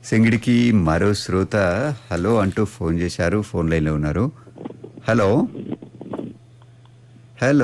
సింగిడికి మరో శ్రోత హలో అంటూ ఫోన్ చేశారు ఫోన్ లైన్లో ఉన్నారు హలో హలో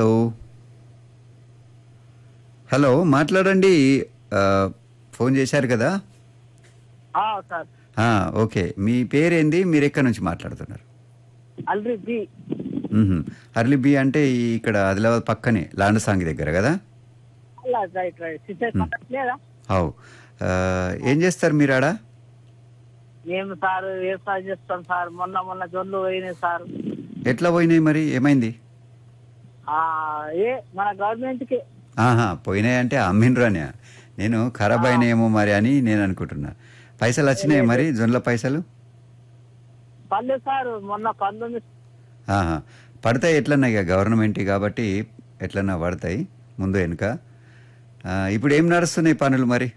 హలో మాట్లాడండి ఆ, ఫోన్ చేశారు కదా ఆ, సార్ ఆ, ఓకే మీ పేరేంది మీరు ఎక్కడి నుంచి మాట్లాడుతున్నారు అల్రి బి మ్మ్హ్మ్. అర్లీ బి అంటే ఈ ఇక్కడ ఆదిలాబాద్ పక్కనే లాండసాంగి దగ్గర కదా అలా రైట్ రైట్ సిస్టర్ లేదా అవు ఆ, ఏం చేస్తారు మీరు ఆడ మేము సార్ వ్యవసాయం చేస్తాం సార్ మొన్న మొన్న జొన్లు పోయినాయి సార్ ఎట్లా పోయినాయి మరి ఏమైంది ఆ, ఏ మన గవర్నమెంట్ కి ఆహా పోయినాయి అంటే అమ్మిండ్రు అని నేను ఖరాబ్ అయినాయేమో మరి అని నేను అనుకుంటున్నా పైసలు వచ్చినాయి మరి జొన్నల పైసలు పల్లె సార్ మొన్న పంతొమ్మిది ఆహా పడతాయి ఎట్లన్నా ఇక గవర్నమెంట్ కాబట్టి ఎట్లన్నా పడతాయి ముందు వెనుక ఆ, ఇప్పుడు ఏం నడుస్తున్నాయి పనులు మరి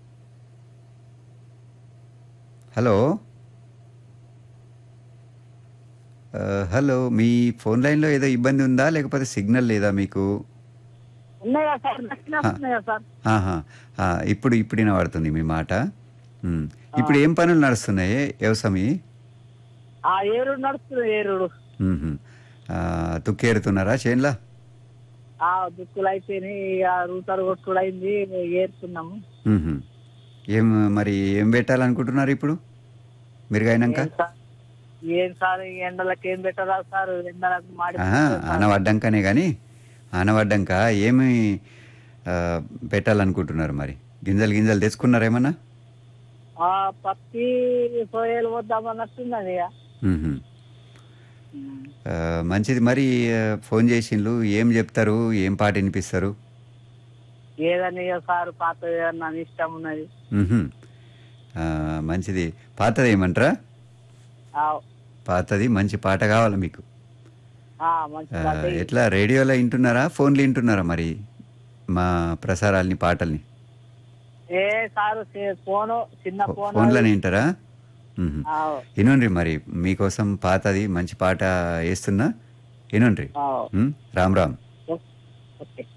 హలో ఆ, హలో మీ ఫోన్ లైన్లో ఏదో ఇబ్బంది ఉందా లేకపోతే సిగ్నల్ లేదా మీకు ఉన్నాయా సార్ నచ్చిన ఉన్నాయా సార్ ఆహా ఆ, ఇప్పుడు ఇప్పుడు పడుతుంది మీ మాట ఉమ్. ఇప్పుడు ఏం పనులు నడుస్తున్నాయి వ్యవసాయం ఆ ఏరుడు నడుస్తుంది ఏరుడు తుక్కేరుతున్నారా చేన్లా ఆ దుక్కులు అయిపోయినాయి ఆ రూటర్ కొట్టుడు అయింది ఏరుతున్నాము మ్మ్హ్మ్. ఏం మరి ఏం పెట్టాలనుకుంటున్నారు ఇప్పుడు మీరు అయినాక ఏం సార్ ఏం సార్ ఈ ఎండలకు ఏం పెట్టరా సార్ ఎండలకు మాడి ఆహా, ఆనవడ్డంకనే కానీ ఆనవడ్డంక ఏమి ఆ, పెట్టాలనుకుంటున్నారు మరి గింజలు గింజలు తెచ్చుకున్నారేమన్నా ఆ పత్తి సోయలు వద్దామన్నట్టున్నది ఇక. మ్మ్హ్మ్. ఆ, మంచిది మరి ఆ, ఫోన్ చేసిండ్రు ఏం చెప్తారు ఏం పాట వినిపిస్తారు ఏదని ఇక సార్ పాత ఏదన్నా అని ఇష్టం ఉన్నది మ్మ్హ్మ్. ఆ, మంచిది పాతది ఏమంటారా ఆ, పాతది మంచి పాట కావాలి మీకు ఆ, మంచి ఆ, పాత ఇది. ఎట్లా రేడియోలో వింటున్నారా ఫోన్లో వింటున్నారా మరి మా ప్రసారాల్ని పాటల్ని ఏ సారు చే- ఫోను చిన్న ఫోన్ ఫోన్లోనే వింటారా మ్మ్హ్మ్. ఆ, వినండి మరి మీకోసం పాతది మంచి పాట వేస్తున్నా వినండి ఆ, మ్? రామ్ రామ్ ఓకే